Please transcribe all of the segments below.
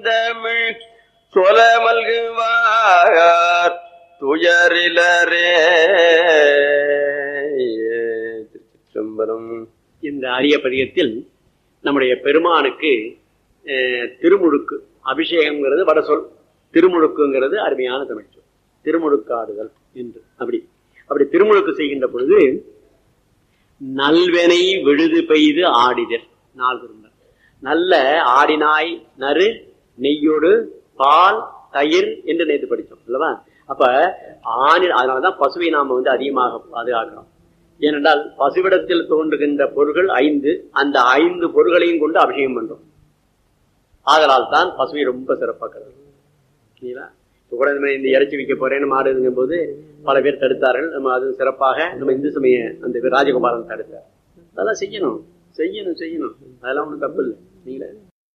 செந்தமிழ் சொல மல்குவார் துயரிலரே திருச்சிற்றம்பலம் இந்த அரிய பதிகத்தில் நம்முடைய பெருமானுக்கு அஹ், திருமுழுக்கு அபிஷேகம்ங்கிறது வட சொல் திருமுழுக்குங்கிறது அருமையான தமிழ் சொல் திருமுழுக்காடுதல் என்று அப்படி அப்படி திருமுழுக்கு செய்கின்ற பொழுது நல்வெனை விழுது பெய்து ஆடிதல் நாள் திரும்ப நல்ல ஆடினாய் நறு நெய்யோடு பால் தயிர் என்று நேற்று படித்தோம் அல்லவா அப்ப ஆணி அதனாலதான் பசுவை நாம வந்து அதிகமாக பாதுகாக்கிறோம் ஏனென்றால் பசுவிடத்தில் தோன்றுகின்ற பொருள்கள் ஐந்து அந்த ஐந்து பொருள்களையும் கொண்டு அபிஷேகம் பண்றோம் ஆதலால் தான் பசுவை ரொம்ப சிறப்பாக்குறது சரிங்களா இப்ப கூட இந்த மாதிரி இந்த இறைச்சி விற்க போறேன்னு மாடுங்கும் போது பல பேர் தடுத்தார்கள் நம்ம அது சிறப்பாக நம்ம இந்து சமய அந்த ராஜகோபாலன் தடுத்தார் அதெல்லாம் செய்யணும் செய்யணும் செய்யணும் அதெல்லாம் ஒண்ணும் தப்பு இல்லை நீங்களே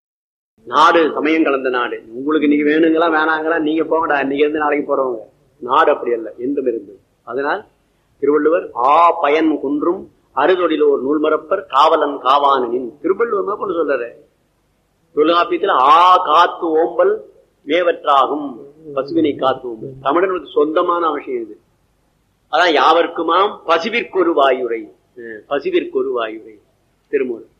நாடு சமயம் கலந்த நாடு உங்களுக்கு நீங்க வேணுங்களா வேணாங்களா நீங்க போங்கடா இன்னைக்கு இருந்து நாளைக்கு போறவங்க நாடு அப்படி அல்ல என்றும் இருந்து அதனால் திருவள்ளுவர் ஆ பயன் குன்றும் அறுதொழிலோர் நூல்மரப்பர் காவலன் காவானனின் திருவள்ளுவர் மேற்கொண்டு சொல்றாரு தொல்காப்பியத்தில் ஆ காத்து ஓம்பல் மேவற்றாகும் பசுவினை காத்து ஓம்பல் தமிழனுக்கு சொந்தமான விஷயம் இது அதான் யாவர்க்குமாம் பசுவிற்கொரு வாயுரை அஹ், பசுவிற்கொரு வாயுரை திருமூலர்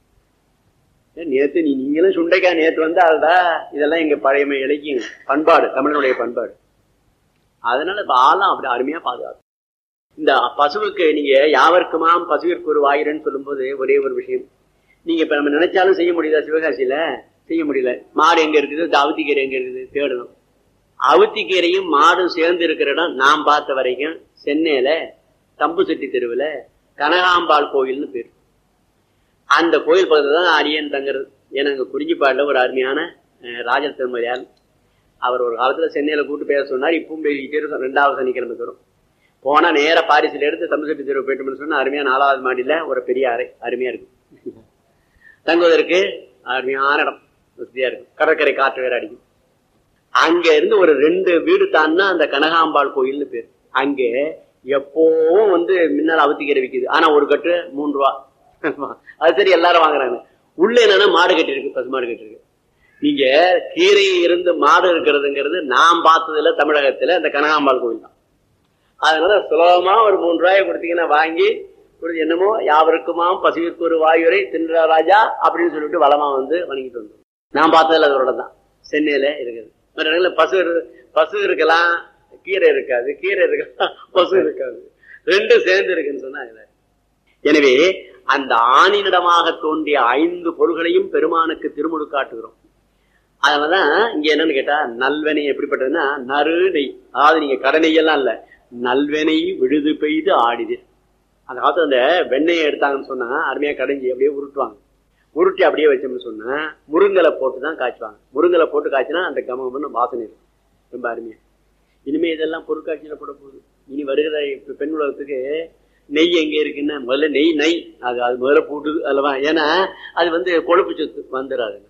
ஏன் நேத்து நீ நீங்களும் சுண்டைக்காய் நேத்து வந்து அதுடா இதெல்லாம் எங்க பழைய இலக்கியம் பண்பாடு தமிழனுடைய பண்பாடு அதனால இப்ப ஆலாம் அப்படி அருமையா பாதுகாக்கும் இந்த பசுவுக்கு நீங்க யாவர்க்குமாம் பசுவிற்கு ஒரு வாயிரன்னு சொல்லும்போது ஒரே ஒரு விஷயம் நீங்க இப்ப நம்ம நினைச்சாலும் செய்ய முடியுதா சிவகாசியில செய்ய முடியல மாடு எங்க இருக்குது இந்த அவுத்திக்கீரை எங்க இருக்குது தேடணும் அவுத்திக்கீரையும் மாடும் சேர்ந்து இருக்கிற இடம் நான் பார்த்த வரைக்கும் சென்னையில தம்பு செட்டி தெருவுல கனகாம்பாள் கோயில்னு பேர் அந்த கோயில் பக்கத்துல தான் அடியன் தங்குறது ஏன்னா அங்க குறிஞ்சிப்பாடுல ஒரு அருமையான அஹ், ராஜ திருமதியால் அவர் ஒரு காலத்துல சென்னையில கூட்டு பேச சொன்னார் இப்பவும் பேசிக்கிட்டே இருக்கும் ரெண்டாவது சனிக்கிழமை தரும் போனா நேரா பாரிஸ்ல எடுத்து தமிழ்செட்டி தெருவு போயிட்டோம்னு சொன்னா அருமையா நாலாவது மாடியில ஒரு பெரிய அறை அருமையா இருக்கு தங்குவதற்கு அருமையான இடம் வசதியா இருக்கும் கடற்கரை காற்று வேற அடிக்கும் அங்க இருந்து ஒரு ரெண்டு வீடு தான்னா அந்த கனகாம்பாள் கோயில்னு பேர் அங்க எப்பவும் வந்து மின்னல் அவுத்திக்கீரை விக்குது ஆனா ஒரு கட்டு மூணு ரூபா அது சரி எல்லாரும் வாங்குறாங்க உள்ள என்னன்னா மாடு கட்டி இருக்கு பசு மாடு கட்டி இருக்கு நீங்க கீரை இருந்து மாடு இருக்கிறதுங்கிறது நான் பார்த்ததுல தமிழகத்துல அந்த கனகாம்பாள் கோயில் தான் அதனால சுலபமா ஒரு மூணு ரூபாயை கொடுத்தீங்கன்னா வாங்கி கொடுத்து என்னமோ யாவருக்குமாம் பசுவிற்கு ஒரு வாயுரை தின்ற ராஜா அப்படின்னு சொல்லிட்டு வளமா வந்து வணங்கிட்டு வந்தோம் நான் பார்த்ததுல அதோட தான் சென்னையில இருக்குது மற்ற இடங்கள்ல பசு இரு- பசு இருக்கலாம் கீரை இருக்காது கீரை இருக்கலாம் பசு இருக்காது ரெண்டும் சேர்ந்து இருக்குன்னு சொன்னா இதுல. எனவே அந்த ஆணினிடமாக தோன்றிய ஐந்து பொருள்களையும் பெருமானுக்கு திருமுழுக்காட்டுகிறோம் அதனாலதான் இங்க என்னன்னு கேட்டா நல்வனை எப்படிப்பட்டதுன்னா நறு நெய் அதாவது நீங்க கடனெய் எல்லாம் இல்ல நல்வனை விழுது பெய்து ஆடிது அந்த காலத்துல அந்த வெண்ணெயை எடுத்தாங்கன்னு சொன்னா அருமையா கடைஞ்சி அப்படியே உருட்டுவாங்க உருட்டி அப்படியே வச்சோம்னு சொன்னா முருங்கலை போட்டு தான் காய்ச்சுவாங்க முருங்கலை போட்டு காய்ச்சினா அந்த கமகம்னு வாசனை இருக்கும் ரொம்ப அருமையா இனிமே இதெல்லாம் பொருட்காட்சியில போட போகுது இனி வருகிற இப்ப பெண் உலகத்துக்கு நெய் எங்க இருக்குன்னா முதல்ல நெய் நெய் அது அது முதல்ல போட்டுது அல்லவா ஏன்னா அது வந்து கொழுப்பு சத்து வந்துடாது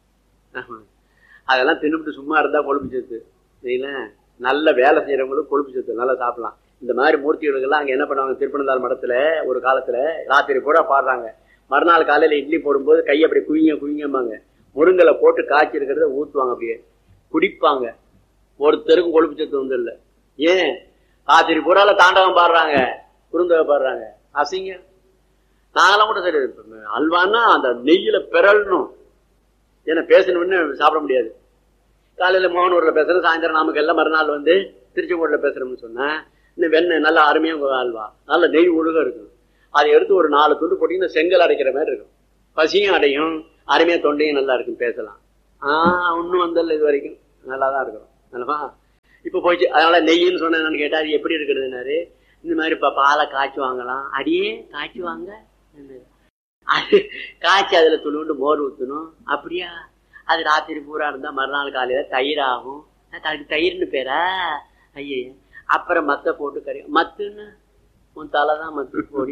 ஆமா. அதெல்லாம் தின்னுபிட்டு சும்மா இருந்தா கொழுப்பு சத்து சரிங்களா நல்ல வேலை செய்யறவங்களும் கொழுப்பு சத்து நல்லா சாப்பிடலாம் இந்த மாதிரி மூர்த்திகளுக்கெல்லாம் அங்க என்ன பண்ணுவாங்க திருப்பனந்தாள் மடத்துல ஒரு காலத்துல ராத்திரி பூரா பாடுறாங்க மறுநாள் காலையில இட்லி போடும்போது கை அப்படி குவிங்க குவிங்கம்பாங்க முருங்கலை போட்டு காய்ச்சி இருக்கிறத ஊத்துவாங்க அப்படியே குடிப்பாங்க ஒருத்தருக்கும் கொழுப்பு சத்து வந்து இல்ல ஏன் ராத்திரி பூரால தாண்டவம் பாடுறாங்க குறுந்தொகை பாடுறாங்க அசிங்க நாங்களாம் கூட சரி அல்வான்னா அந்த நெய்யில பிறழணும் ஏன்னா பேசணும்னு சாப்பிட முடியாது காலையில மோகனூர்ல பேசுறோம் சாயந்தரம் நமக்கு எல்லாம் மறுநாள் வந்து திருச்செங்கோட்டில் பேசுறோம்னு சொன்னா இந்த வெண்ணெய் நல்லா அருமையா உங்க அல்வா நல்ல நெய் ஒழுகா இருக்கும் அதை எடுத்து ஒரு நாலு துண்டு போட்டீங்கன்னா செங்கல் அடைக்கிற மாதிரி இருக்கும் பசியும் அடையும் அருமையா தொண்டையும் நல்லா இருக்கும் பேசலாம் ஆஹ் ஒன்றும் வந்தல இது வரைக்கும் நல்லா தான் இருக்கிறோம் நல்லவா இப்போ போயிடுச்சு அதனால நெய்ன்னு சொன்னேன்னு கேட்டா அது எப்படி இருக்கிறதுனாரு இந்த மாதிரி இப்ப பாலை காய்ச்சி வாங்கலாம் அடியே காய்ச்சி வாங்க அது காய்ச்சி அதுல துணுண்டு மோர் ஊத்தணும் அப்படியா அது ராத்திரி பூரா இருந்தா மறுநாள் காலையில தயிர் ஆகும் அதுக்கு தயிர்னு பேரா ஐயே அப்புறம் மத்த போட்டு கறி மத்துன்னு உன் தலை தான் மத்து போடி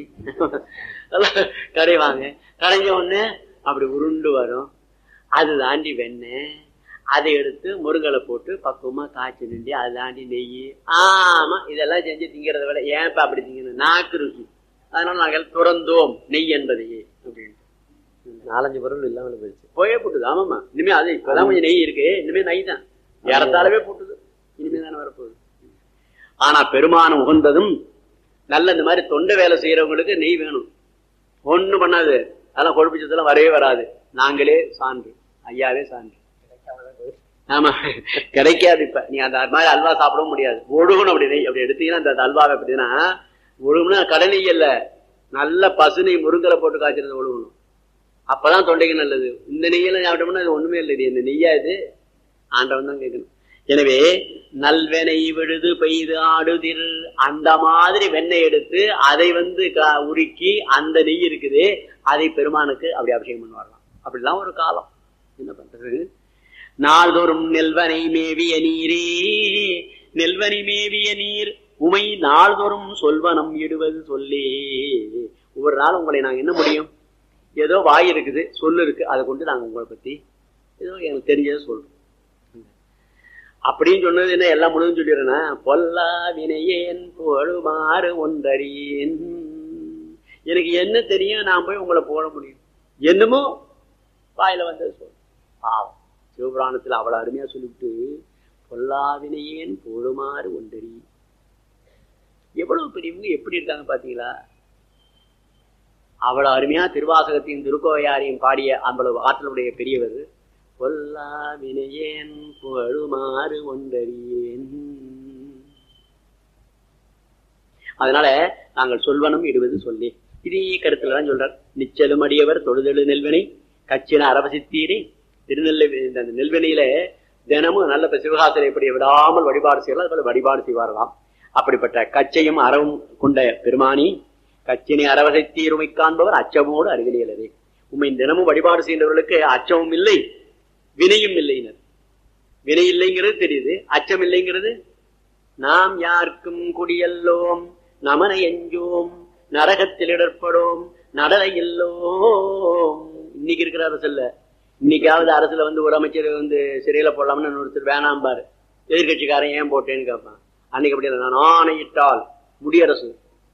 கரைவாங்க கரைஞ்ச உடனே அப்படி உருண்டு வரும் அது தாண்டி வெண்ணெய் அதை எடுத்து முருங்கலை போட்டு பக்குவமா காய்ச்சி நின்றி அது தாண்டி நெய் ஆமா இதெல்லாம் செஞ்சு திங்கிறத விட ஏன்ப்பா அப்படி திங்கணும் நாக்கு ருசி அதனால நாங்கள் துறந்தோம் நெய் என்பதையே அப்படின்னு நாலஞ்சு பொருள் இல்லாமல் போயிடுச்சு போயே போட்டுது ஆமாமா இனிமே அது இப்பதான் கொஞ்சம் நெய் இருக்கு இனிமே நெய் தான் ஏறத்தாலவே போட்டுது இனிமே தானே வரப்போகுது ஆனா பெருமானம் உகந்ததும் நல்ல இந்த மாதிரி தொண்டை வேலை செய்யறவங்களுக்கு நெய் வேணும் ஒண்ணும் பண்ணாது அதெல்லாம் கொழுப்பிச்சதெல்லாம் வரவே வராது நாங்களே சான்று ஐயாவே சான்று ஆமா கிடைக்காது இப்ப நீ அந்த மாதிரி அல்வா சாப்பிடவும் முடியாது ஒழுகணும் அப்படி நெய் அப்படி எடுத்தீங்கன்னா அந்த அல்வாவை எப்படின்னா ஒழுகுனா கடை இல்ல நல்ல பசுனை முருங்கலை போட்டு காய்ச்சிருந்த ஒழுகணும் அப்பதான் தொண்டைக்கு நல்லது இந்த நெய்யெல்லாம் சாப்பிட்டோம்னா இது ஒண்ணுமே இல்லை இது இந்த நெய்யா இது ஆண்டவன் தான் கேட்கணும் எனவே நல்வெனை விழுது பெய்து ஆடுதிர் அந்த மாதிரி வெண்ணெய் எடுத்து அதை வந்து க- உருக்கி அந்த நெய் இருக்குது அதை பெருமானுக்கு அப்படி அபிஷேகம் பண்ணுவாரலாம் அப்படிலாம் ஒரு காலம் என்ன பண்றது நாள்தோறும் நெல்வனை மேவிய நீரே நெல்வனை மேவிய நீர் உமை நாள்தோறும் சொல்வனம் இடுவது சொல்லே ஒவ்வொரு நாள் உங்களை நாங்க என்ன முடியும் ஏதோ வாய் இருக்குது சொல்லு இருக்கு அதை கொண்டு நாங்க உங்களை பத்தி ஏதோ எனக்கு தெரிஞ்சதை சொல்றோம் அப்படின்னு சொன்னது என்ன எல்லாம் முழுதும் சொல்லிடுறேன்னா பொல்லா வினையேன் புகழுமாறு ஒன்றறியேன் எனக்கு என்ன தெரியும் நான் போய் உங்களை போட முடியும் என்னமோ வாயில வந்தது சொல் பாவம் சிவபுராணத்துல அவ்வளவு அருமையா சொல்லிவிட்டு பொல்லாவினையேன் புகழுமாறு ஒன்றறி எவ்வளவு பெரியவங்க எப்படி இருக்காங்க பாத்தீங்களா அவ்வளவு அருமையா திருவாசகத்தையும் திருக்கோவையாரையும் பாடிய அவ்வளவு ஆற்றலுடைய பெரியவர் பொல்லா வினையேன் புகழுமாறு ஒன்றறியேன் அதனால நாங்கள் சொல்வனம் இடுவது சொல்லி இதே கருத்துல தான் சொல்றார் நிச்சலும் அடியவர் தொழுதெழு நெல்வினை கச்சின அரவசித்தீரே திருநெல்லை இந்த அந்த நெல்வினையில தினமும் நல்ல இப்ப சிவகாசனை இப்படி விடாமல் வழிபாடு செய்யலாம் அதுபோல வழிபாடு செய்வார்களாம் அப்படிப்பட்ட கச்சையும் அறவும் கொண்ட பெருமானி கச்சினை அரவசைத்தீர் உமை காண்பவர் அச்சமோடு அருகிலேயே உண்மை தினமும் வழிபாடு செய்கின்றவர்களுக்கு அச்சமும் இல்லை வினையும் இல்லைனர் வினை இல்லைங்கிறது தெரியுது அச்சம் இல்லைங்கிறது நாம் யாருக்கும் குடியல்லோம் நமனை எஞ்சோம் நரகத்தில் இடர்படோம் நடலை இல்லோம் இன்னைக்கு இருக்கிற அரசுல இன்னைக்காவது அரசுல வந்து ஒரு அமைச்சர் வந்து சிறையில போடலாம்னு ஒருத்தர் வேணாம் பாரு எதிர்கட்சிக்காரன் ஏன் போட்டேன்னு கேட்பான் அன்னைக்கு அப்படி இல்லை நான் ஆணையிட்டால் முடியரசு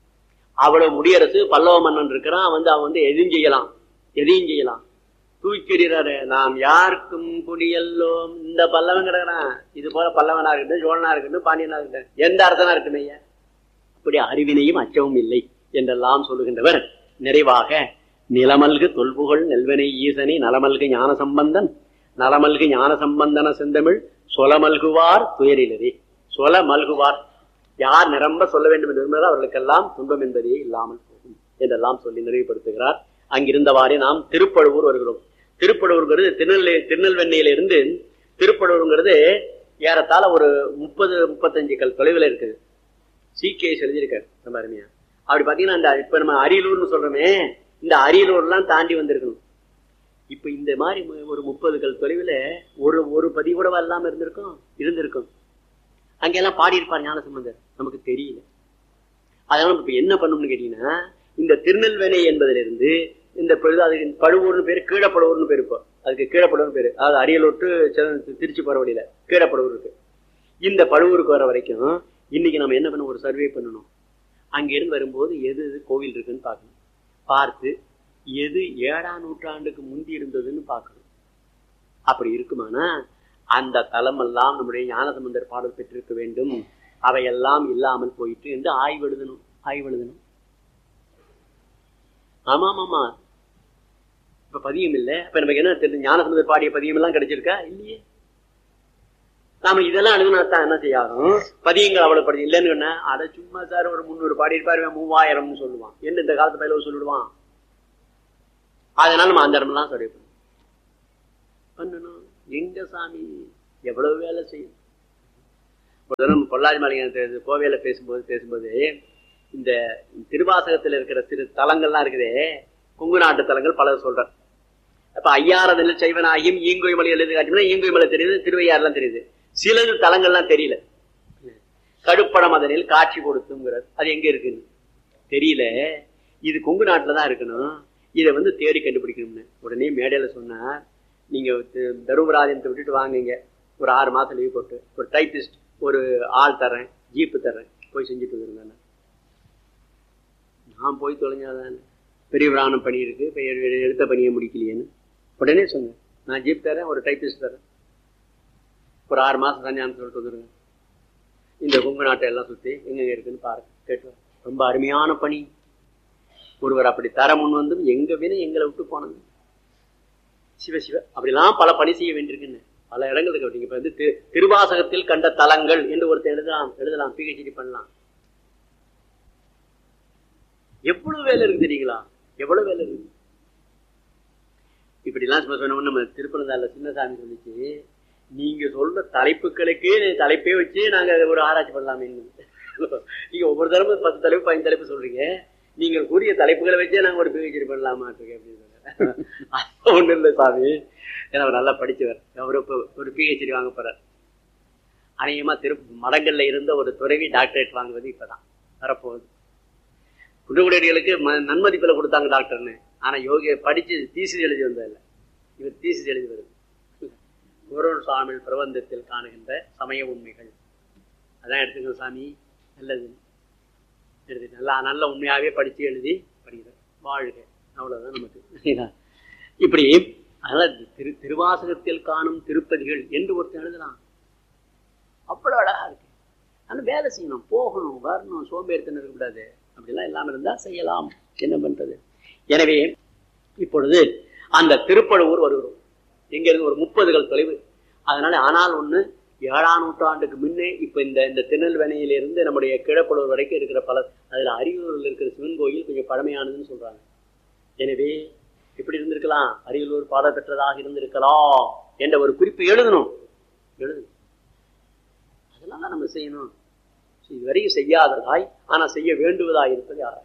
அவ்வளவு முடியரசு பல்லவ மன்னன் இருக்கிறான் வந்து அவன் வந்து எதையும் செய்யலாம் எதையும் செய்யலாம் தூக்கிடுறாரு நாம் யாருக்கும் குடியல்லோம் இந்த பல்லவன் கிடக்குறான் இது போல பல்லவனா இருக்கட்டும் சோழனா இருக்கட்டும் பாண்டியனா இருக்கட்டும் எந்த அரசனா இருக்கட்டும் ஐயா அப்படி அறிவினையும் அச்சமும் இல்லை என்றெல்லாம் சொல்லுகின்றவர் நிறைவாக நிலமல்கு தொல்புகழ் நெல்வனை ஈசனை நலமல்கு ஞான சம்பந்தன் நலமல்கு ஞான சம்பந்தன செந்தமிழ் சொலமல்குவார் துயரிலரே சொல மல்குவார் யார் நிரம்ப சொல்ல வேண்டும் என்று விரும்புகிறார் அவர்களுக்கெல்லாம் துன்பம் என்பதே இல்லாமல் போகும் என்றெல்லாம் சொல்லி நிறைவுபடுத்துகிறார் அங்கிருந்தவாறே நாம் திருப்பழுவூர் வருகிறோம் திருப்பழுவூர்ங்கிறது திருநெல்வே திருநெல்வேலியில இருந்து திருப்பழுவூர்ங்கிறது ஏறத்தாழ ஒரு முப்பது முப்பத்தஞ்சு கல் தொலைவில் இருக்குது சிகேஎஸ் எழுதியிருக்காரு ரொம்ப அருமையா அப்படி பாத்தீங்கன்னா இந்த இப்ப நம்ம அரியலூர்னு சொல்றோமே இந்த அரியலூர்லாம் தாண்டி வந்திருக்கணும் இப்ப இந்த மாதிரி மு- ஒரு முப்பது கல் தொலைவில் ஒரு ஒரு பதிவு கூட இல்லாம இருந்திருக்கும் இருந்திருக்கும் அங்கெல்லாம் பாடியிருப்பார் ஞானசம்பந்தர் நமக்கு தெரியல அதனால இப்ப என்ன பண்ணணும்னு கேட்டீங்கன்னா இந்த திருநெல்வேலி என்பதிலிருந்து இந்த பொழுது அதுக்கு பழுவூர்னு பேரு கீழப்பழுவூர்னு பேரு இப்போ அதுக்கு கீழப்பழுவூர் பேரு அதாவது அரியலூர் to சென்னை- திருச்சி போற வழியில கீழப்பழுவூர் இருக்கு இந்த பழுவூருக்கு வர வரைக்கும் இன்னைக்கு நம்ம என்ன பண்ணணும் ஒரு சர்வே பண்ணணும் அங்கிருந்து வரும்போது எது எது கோவில் இருக்குன்னு பார்க்கணும் பார்த்து எது ஏழாம் நூற்றாண்டுக்கு முந்தி இருந்ததுன்னு பார்க்கணும் அப்படி இருக்குமானா அந்த தலமெல்லாம் நம்முடைய ஞானசம்பந்தர் பாடல் பெற்றிருக்க வேண்டும் அவையெல்லாம் இல்லாமல் போயிட்டு என்று ஆய்வு எழுதணும் ஆய்வு எழுதணும் ஆமா ஆமா இப்ப பதியம் இல்ல இப்ப நமக்கு என்ன தெரியும் ஞானசம்பந்தர் பாடிய பதியம் எல்லாம் கிடைச்சிருக்கா இல்லையே நாம இதெல்லாம் எழுதுனா தான் என்ன செய்யாரும் பதியங்கள் அவ்வளவு படி இல்லைன்னு சொன்னா அட சும்மா சார் ஒரு முந்நூறு பாடியிருப்பாரு இவன் மூவாயிரம்னு சொல்லுவான் என்ன இந்த காலத்து பயில சொல்லிடுவான் அதனால நம்ம அந்த இடம்லாம் சரி பண்ணணும் பண்ணணும் எங்க சாமி எவ்வளவு வேலை செய்யும் ஒரு தடவை நம்ம பொள்ளாச்சி மாளிகை கோவையில பேசும்போது பேசும்போது இந்த திருவாசகத்துல இருக்கிற சிறு தலங்கள்லாம் இருக்குதே கொங்கு நாட்டு தலங்கள் பல சொல்றார் அப்ப ஐயாரதில் செய்வனாகியும் ஈங்கொய் மலை எழுதி காட்டினா ஈங்கொய் மலை தெரியுது திருவையாறுலாம் தெரியுது சிலது தலங்கள்லாம் தெரியல கடுப்படம் அதனில் காட்சி கொடுத்துங்கிறார் அது எங்க இருக்குன்னு தெரியல இது கொங்கு நாட்டுல தான் இருக்கணும் இதை வந்து தேடி கண்டுபிடிக்கணும்னு உடனே மேடையில சொன்னார் நீங்க தி- தருமராஜனத்தை விட்டுட்டு வாங்குங்க ஒரு ஆறு மாசம் லீவ் போட்டு ஒரு டைப்பிஸ்ட் ஒரு ஆள் தரேன் ஜீப்பு தரேன் போய் செஞ்சுட்டு வந்துருங்க நான் போய் தொலைஞ்சாதான் பெரிய பிராணம் பணி இருக்கு இப்ப எ- எடுத்த பணியை முடிக்கலையேன்னு உடனே சொன்னேன் நான் ஜீப் தரேன் ஒரு டைப்பிஸ்ட் தரேன் ஒரு ஆறு மாசம் தனியான்னு சொல்லிட்டு வந்துருங்க இந்த கொங்கு நாட்டை எல்லாம் சுத்தி எங்கெங்க இருக்குன்னு பாருங்க கேட்டு வா. ரொம்ப அருமையான பணி ஒருவர் அப்படி தர முன் வந்தும் எங்க வினை எங்களை விட்டு போனது சிவ சிவ அப்படிலாம் பல பணி செய்ய வேண்டியிருக்குன்னு பல இடங்கள் இருக்கு நீங்க இப்ப வந்து திரு- திருவாசகத்தில் கண்ட தலங்கள் என்று ஒருத்தர் எழுதலாம் எழுதலாம் பிஹெச்டி பண்ணலாம் எவ்வளவு வேலை இருக்கு தெரியுங்களா எவ்வளவு வேலை இருக்கு இப்படிலாம் சும்மா சொன்ன நம்ம திருப்பனந்தால சின்னசாமி சொல்லிச்சு நீங்க சொல்ற தலைப்புகளுக்கு தலைப்பே வச்சு நாங்க ஒரு ஆராய்ச்சி பண்ணலாமே நீங்க ஒவ்வொரு தடவை பத்து தலைப்பு பதினஞ்சு தலைப்பு சொல்றீங்க நீங்கள் கூறிய தலைப்புகளை வச்சே நாங்க ஒரு பிஹெச்டி பண்ணலாமா அப்படின்னு ஒண்ணு இல்லை சாமி ஏன்னா அவர் நல்லா படிச்சவர் அவர் இப்ப ஒரு பிஹெச்டி வாங்க போறார் அநேகமா திரு மடங்கள்ல இருந்த ஒரு துறவி டாக்டரேட் வாங்குவது இப்பதான் வரப்போகுது குற்றக்குடியர்களுக்கு ம- நன்மதிப்பில் கொடுத்தாங்க டாக்டர்னு ஆனா யோகி படிச்சு தீசிஸ் எழுதி வந்ததில்ல இவர் தீசிஸ் எழுதி வருது குரோன் சுவாமி பிரபந்தத்தில் காணுகின்ற சமய உண்மைகள் அதான் எடுத்துங்க சாமி நல்லது எழுதி நல்லா நல்ல உண்மையாவே படிச்சு எழுதி படிக்கிறார் வாழ்க அவ்வளவுதான் நமக்கு இப்படி அதனால திரு திருவாசகத்தில் காணும் திருப்பதிகள் என்று ஒருத்தர் எழுதலாம் அவ்வளவு அழகா இருக்கு ஆனா வேலை செய்யணும் போகணும் வரணும் சோம்பேறித்தனம் இருக்கக்கூடாது அப்படிலாம் இல்லாம இருந்தா செய்யலாம் என்ன பண்றது எனவே இப்பொழுது அந்த திருப்பழுவூர் வருகிறோம் எங்க இருந்து ஒரு முப்பதுகள் தொலைவு அதனால ஆனால் ஒண்ணு ஏழாம் நூற்றாண்டுக்கு முன்னே இப்ப இந்த இந்த திருநெல்வேலியிலிருந்து நம்முடைய கிழப்பழுவூர் வரைக்கும் இருக்கிற பல அதுல அரியலூரில் இருக்கிற சிவன் கோயில் கொஞ்சம் பழமையானதுன்னு சொல்றாங்க எனவே எப்படி இருந்திருக்கலாம் அரியலூர் பாட பெற்றதாக இருந்திருக்கலாம் என்ற ஒரு குறிப்பு எழுதணும் எழுதணும் அதெல்லாம் தான் நம்ம செய்யணும் இதுவரையும் செய்யாததாய் ஆனா செய்ய வேண்டுவதாய் இருப்பது யாராய்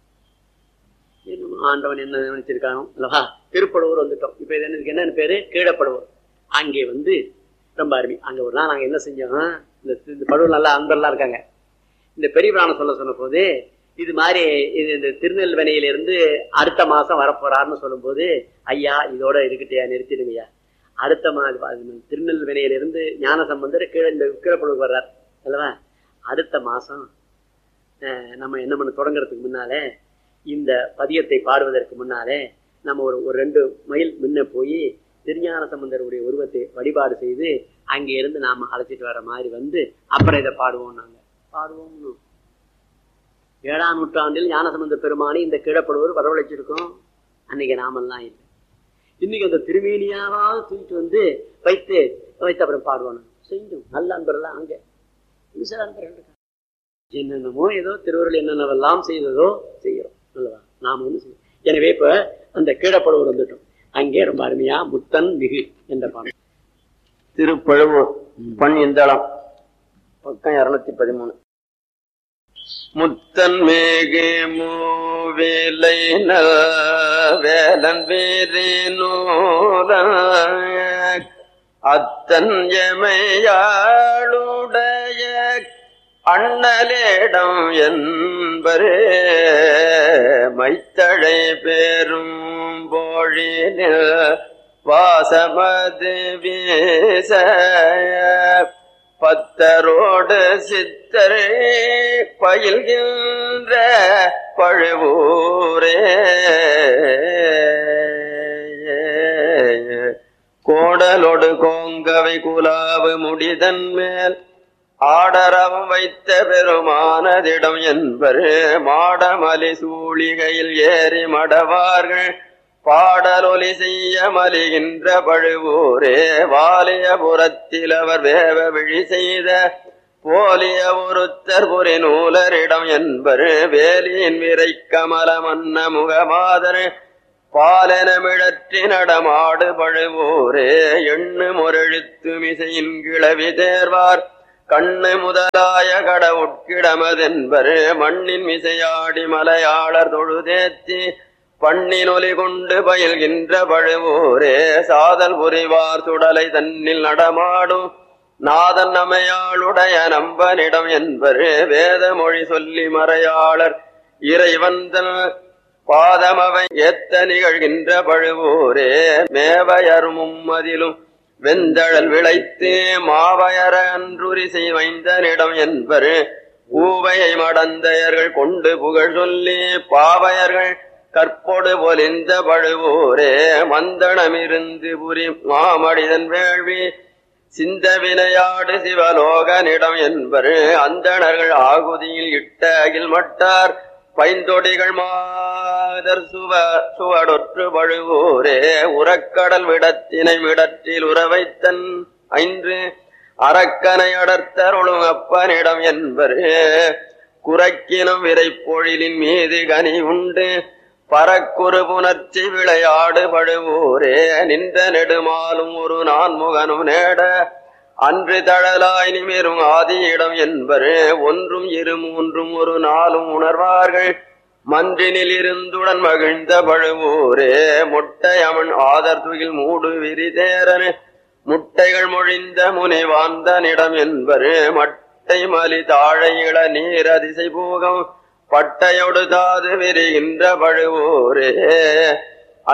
இன்னும் ஆண்டவன் என்ன நினைச்சிருக்கானோ அல்லவா திருப்பழுவூர் வந்துட்டோம் இப்ப இது என்ன என்னன்னு பேரு கீழப்படுவோர் அங்கே வந்து ரொம்ப அருமை அங்க ஒரு நாள் நாங்க என்ன செஞ்சோம் இந்த இந்த பழுவூர் நல்லா அன்பர்லாம் இருக்காங்க இந்த பெரிய பிராணம் சொல்ல சொன்ன போது இது மாதிரி இது இந்த திருநெல்வேலியிலிருந்து அடுத்த மாசம் வரப்போறாருன்னு சொல்லும்போது ஐயா இதோட இருக்கட்டையா நிறுத்திடுங்கய்யா அடுத்த மாதம் திருநெல்வேலியிலிருந்து ஞான சம்பந்தர் கீழே இந்த கீழப்பழுவூர் வர்றார் அல்லவா அடுத்த மாசம் அஹ், நம்ம என்ன பண்ண தொடங்குறதுக்கு முன்னாலே இந்த பதியத்தை பாடுவதற்கு முன்னாலே நம்ம ஒரு ஒரு ரெண்டு மைல் முன்ன போய் திருஞான சம்பந்தருடைய உருவத்தை வழிபாடு செய்து அங்கே இருந்து நாம அழைச்சிட்டு வர மாதிரி வந்து அப்புறம் இதை பாடுவோம் நாங்க பாடுவோம் ஏழாம் நூற்றாண்டில் ஞானசம்பந்த பெருமானி இந்த கீழப்படுவோர் வரவழைச்சிருக்கோம் அன்னைக்கு நாமெல்லாம் இல்லை இன்னைக்கு அந்த திருமேனியாவது தூக்கிட்டு வந்து வைத்து வைத்து அப்புறம் பாடுவோம் நாங்க. செஞ்சோம் நல்ல அன்பர்லாம் அங்க சில அன்பர்கள் இருக்காங்க. என்னென்னமோ ஏதோ திருவருள் என்னென்னவெல்லாம் செய்ததோ செய்யறோம் அல்லவா நாம ஒண்ணு செய்யறோம் எனவே இப்ப அந்த கீழப்படுவோர் வந்துட்டோம் அங்கே ரொம்ப அருமையா முத்தன் மிகு என்ற பாடம் திருப்பழுவூர் பண் இந்தளம் பக்கம் இருநூத்தி பதிமூணு முத்தன் மேகு மூவேலை நல் வேலன் வேறு நூல அத்தன் எமையாளுடைய அண்ணலிடம் என்பரே மைத்தழை பெரும் போழினில் வாசமது வீச பத்தரோடு சித்தரே பயில்கின்ற பழுவூரே கோடலொடு கோங்கவை குலாவு முடிதன் மேல் ஆடரவம் வைத்த பெருமானதிடம் என்பர் மாடமலி சூழிகையில் ஏறி மடவார்கள் பாடலொலி செய்ய மலிகின்ற பழுவூரே வாலியபுரத்தில் அவர் வேவ விழி செய்த போலிய ஒருத்தர் புரி நூலரிடம் என்பர் வேலியின் விரை கமல மன்ன முகமாதர் பாலனமிழற்றி நடமாடு பழுவூரே எண்ணு முரெழுத்து மிசையின் கிளவி தேர்வார் கண்ணு முதலாய கடவுட்கிடமதென்பர் மண்ணின் மிசையாடி மலையாளர் தொழுதேத்தி பண்ணின் ஒலி கொண்டு பயில்கின்ற பழுவூரே சாதல் புரிவார் சுடலை தன்னில் நடமாடும் நாதன் நமையாளுடைய நம்பனிடம் என்பரு வேத மொழி சொல்லி மறையாளர் இறைவந்தன் பாதமவை ஏத்த நிகழ்கின்ற பழுவூரே மேவயருமும் அதிலும் வெந்தழல் விளைத்து மாவயர அன்றுரி செய்வைந்தனிடம் என்பரு பூவையை மடந்தையர்கள் கொண்டு புகழ் சொல்லி பாவையர்கள் கற்பொடு பொலிந்த பழுவூரே மந்தனமிருந்து புரி மாமடிதன் வேள்வி சிந்த வினையாடு சிவலோகனிடம் என்பர் அந்தணர்கள் ஆகுதியில் இட்ட அகில் மட்டார் பைந்தொடிகள் மாதர் சுவ சுவடொற்று பழுவூரே உரக்கடல் விடத்தினை விடத்தில் உறவைத்தன் ஐந்து அரக்கனை அடர்த்தருளும் அப்பனிடம் என்பர் குறைக்கினும் விரைப்பொழிலின் மீது கனி உண்டு பறக்குறு புணர்ச்சி விளையாடு பழுவூரே நின்ற நெடுமாலும் ஒரு நான்முகனும் நேட அன்று தழலாய் நிமிரும் ஆதியிடம் என்பரு ஒன்றும் இரு மூன்றும் ஒரு நாளும் உணர்வார்கள் மன்றினில் இருந்துடன் மகிழ்ந்த பழுவூரே முட்டை அவன் ஆதர் துகில் மூடு விரிதேரனு முட்டைகள் மொழிந்த முனைவாந்தனிடம் என்பரு மட்டை மலி தாழை இள நீர் அதிசை பூகம் பட்டையொடு தாது விரிகின்ற பழுவூரே